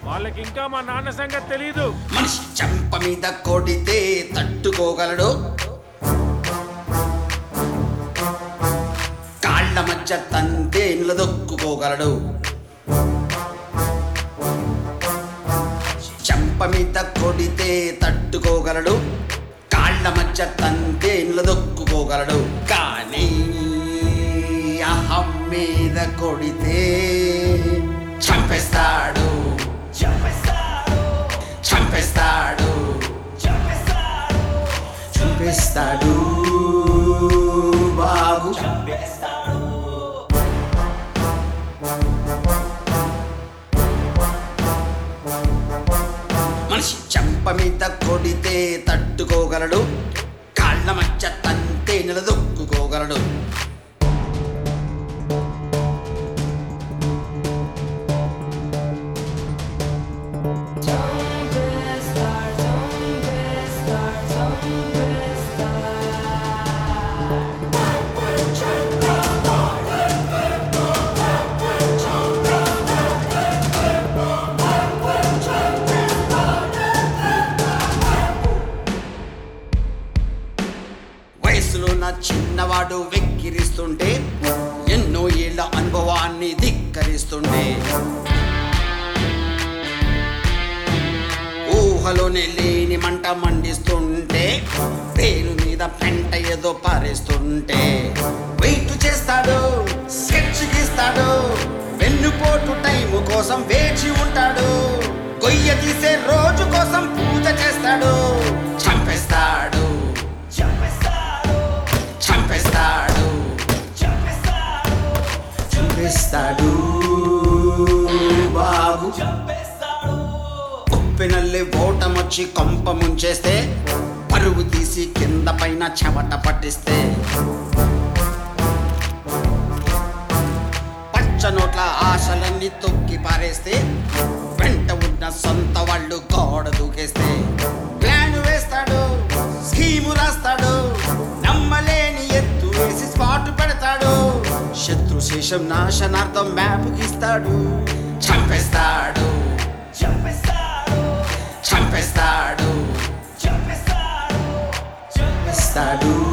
వాళ్ళకి ఇంకా మా నాన్న సంగతి తెలీదు మనిషి చెంప మీద కొడితే తట్టుకోగలడు కాళ్ళ మధ్య తంతే నిలదొక్కుకోగలడు చెంప మీద కొడితే తట్టుకోగలడు కాళ్ళ మధ్య తంతే నిలదొక్కుకోగలడు కానీ అహం మీద కొడితే చంపేస్తాడు చంపేస్తాడు చంపేస్తాడు బాబు మనిషి చెంప మీద కొడితే తట్టుకోగలడు కాళ్ళ మధ్య తంతే నిలదొక్కుకోగలడు వయసులో నా చిన్నవాడు వెక్కిరిస్తుంటే ఎన్నో ఏళ్ల అనుభవాన్ని ధిక్కరిస్తుంటే ఊహలోనే లేని మంట మండిస్తుంటే పేరు మీద పెంట ఏదో పారేస్తుంటే వెయిట్ చేస్తాడు స్కెచ్ గీస్తాడు వెన్నుపోటు టైం కోసం వేచి ఉంటాడు గొయ్య తీసే రోజు కోసం పూజ చేస్తాడు చంపేస్తాడు చంపేస్తాడు చంపేస్తాడు బాబు ఉప్పెనల్లి ఓటమొచ్చి కొంప ముంచేస్తే పరుగు తీసి కింద పైన చెమట పట్టిస్తే పచ్చ నోట్ల ఆశలన్నీ తొక్కి పారేస్తే వెంట ఉన్న సొంత వాళ్ళు గోడ దూకేస్తే ప్లాన్ వేస్తాడు స్కీము రాస్తాడు నమ్మలేని ఎత్తు వేసి స్పాట్ పెడతాడు శత్రు శేషం నాశనార్థం మ్యాప్ గీస్తాడు చంపేస్తాడు చంపేస్తాడు చంపేస్తాడు